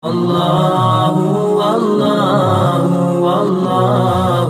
الله والله والله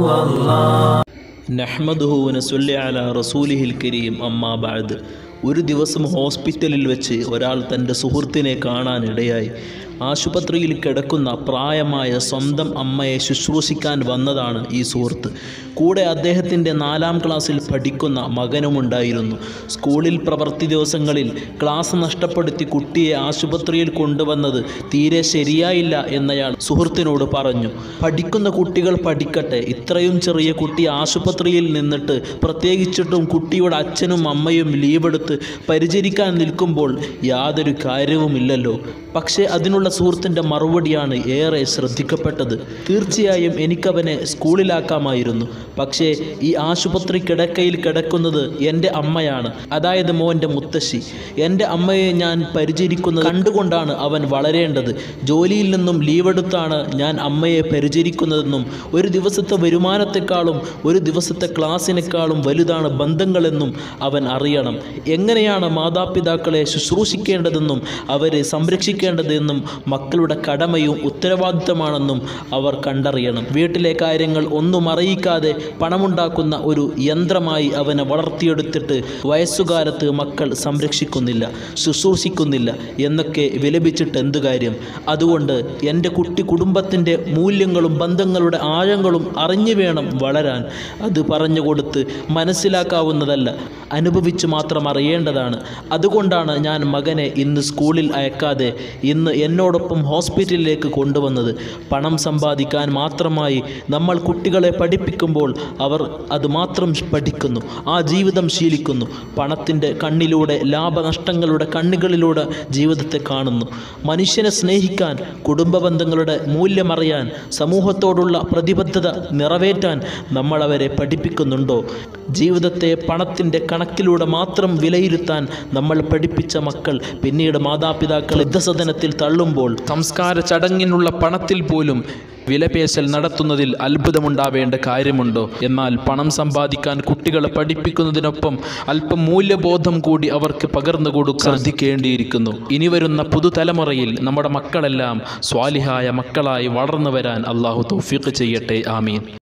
والله നഹ്മദുഹു വനസുല്ലി അല റസൂലിഹിൽ കരീം അമ്മാ ബഅദ് ഒരു ദിവസം ഹോസ്പിറ്റലിൽ വെച്ച് ഒരാൾ തൻ്റെ സുഹൃത്തിനെ കാണാനിടയായി ആശുപത്രിയിൽ കിടക്കുന്ന പ്രായമായ സ്വന്തം അമ്മയെ ശുശ്രൂഷിക്കാൻ വന്നതാണ് ഈ സുഹൃത്ത് കൂടെ അദ്ദേഹത്തിൻ്റെ നാലാം ക്ലാസ്സിൽ പഠിക്കുന്ന മകനുമുണ്ടായിരുന്നു സ്കൂളിൽ പ്രവൃത്തി ദിവസങ്ങളിൽ ക്ലാസ് നഷ്ടപ്പെടുത്തി കുട്ടിയെ ആശുപത്രിയിൽ കൊണ്ടുവന്നത് തീരെ ശരിയായില്ല എന്നയാൾ സുഹൃത്തിനോട് പറഞ്ഞു പഠിക്കുന്ന കുട്ടികൾ പഠിക്കട്ടെ ഇത്രയും ചെറിയ കുട്ടി ആശുപത്രിയിൽ നിന്നിട്ട് പ്രത്യേകിച്ചിട്ടും കുട്ടിയുടെ അച്ഛനും അമ്മയും ലീവെടുത്ത് പരിചരിക്കാൻ നിൽക്കുമ്പോൾ യാതൊരു കാര്യവുമില്ലല്ലോ പക്ഷേ അതിനുള്ള സുഹൃത്തിൻ്റെ മറുപടിയാണ് ഏറെ ശ്രദ്ധിക്കപ്പെട്ടത് തീർച്ചയായും എനിക്കവനെ സ്കൂളിലാക്കാമായിരുന്നു പക്ഷേ ഈ ആശുപത്രി കിടക്കയിൽ കിടക്കുന്നത് എൻ്റെ അമ്മയാണ് അതായത് മോൻ്റെ മുത്തശ്ശി എൻ്റെ അമ്മയെ ഞാൻ പരിചരിക്കുന്നത് കണ്ടുകൊണ്ടാണ് അവൻ വളരേണ്ടത് ജോലിയിൽ നിന്നും ലീവെടുത്താണ് ഞാൻ അമ്മയെ പരിചരിക്കുന്നതെന്നും ഒരു ദിവസത്തെ വരുമാനത്തെക്കാളും ഒരു ദിവസത്തെ ക്ലാസ്സിനേക്കാളും വലുതാണ് ബന്ധങ്ങളെന്നും അവൻ അറിയണം എങ്ങനെയാണ് മാതാപിതാക്കളെ ശുശ്രൂഷിക്കേണ്ടതെന്നും അവരെ സംരക്ഷിക്കേണ്ടതെന്നും മക്കളുടെ കടമയും ഉത്തരവാദിത്തമാണെന്നും അവർ കണ്ടറിയണം വീട്ടിലെ കാര്യങ്ങൾ ഒന്നും അറിയിക്കാതെ പണമുണ്ടാക്കുന്ന ഒരു യന്ത്രമായി അവനെ വളർത്തിയെടുത്തിട്ട് വയസ്സുകാലത്ത് മക്കൾ സംരക്ഷിക്കുന്നില്ല ശുശ്രൂഷിക്കുന്നില്ല എന്നൊക്കെ വിലപിച്ചിട്ട് എന്തു കാര്യം അതുകൊണ്ട് എൻ്റെ കുട്ടി കുടുംബത്തിൻ്റെ മൂല്യങ്ങളും ബന്ധങ്ങളുടെ ആഴങ്ങളും അറിഞ്ഞു വേണം വളരാൻ അത് പറഞ്ഞു കൊടുത്ത് മനസ്സിലാക്കാവുന്നതല്ല അനുഭവിച്ച് മാത്രം അറിയേണ്ടതാണ് അതുകൊണ്ടാണ് ഞാൻ മകനെ ഇന്ന് സ്കൂളിൽ അയക്കാതെ ഇന്ന് എന്നോടൊപ്പം ഹോസ്പിറ്റലിലേക്ക് കൊണ്ടുവന്നത് പണം സമ്പാദിക്കാൻ മാത്രമായി നമ്മൾ കുട്ടികളെ പഠിപ്പിക്കുമ്പോൾ അവർ അത് മാത്രം പഠിക്കുന്നു ആ ജീവിതം ശീലിക്കുന്നു പണത്തിൻ്റെ കണ്ണിലൂടെ ലാഭനഷ്ടങ്ങളുടെ കണ്ണുകളിലൂടെ ജീവിതത്തെ കാണുന്നു മനുഷ്യനെ സ്നേഹിക്കാൻ കുടുംബ ബന്ധങ്ങളുടെ മൂല്യമറിയാൻ സമൂഹത്തോടുള്ള പ്രതിബദ്ധത നിറവേറ്റാൻ നമ്മൾ അവരെ പഠിപ്പിക്കുന്നുണ്ടോ ജീവിതത്തെ പണത്തിൻ്റെ കണക്കിലൂടെ മാത്രം വിലയിരുത്താൻ നമ്മൾ പഠിപ്പിച്ച മക്കൾ പിന്നീട് മാതാപിതാക്കൾ യുദ്ധസദനത്തിൽ തള്ളുമ്പോൾ സംസ്കാര ചടങ്ങിനുള്ള പണത്തിൽ പോലും വിലപേശൽ നടത്തുന്നതിൽ അത്ഭുതമുണ്ടാവേണ്ട കാര്യമുണ്ടോ എന്നാൽ പണം സമ്പാദിക്കാൻ കുട്ടികളെ പഠിപ്പിക്കുന്നതിനൊപ്പം അല്പം മൂല്യബോധം കൂടി അവർക്ക് പകർന്നു കൊടുക്കാൻ ശ്രദ്ധിക്കേണ്ടിയിരിക്കുന്നു ഇനി വരുന്ന പുതുതലമുറയിൽ നമ്മുടെ മക്കളെല്ലാം സ്വാലിഹായ മക്കളായി വളർന്നു വരാൻ അള്ളാഹു തൗഫീഖ് ചെയ്യട്ടെ ആമീൻ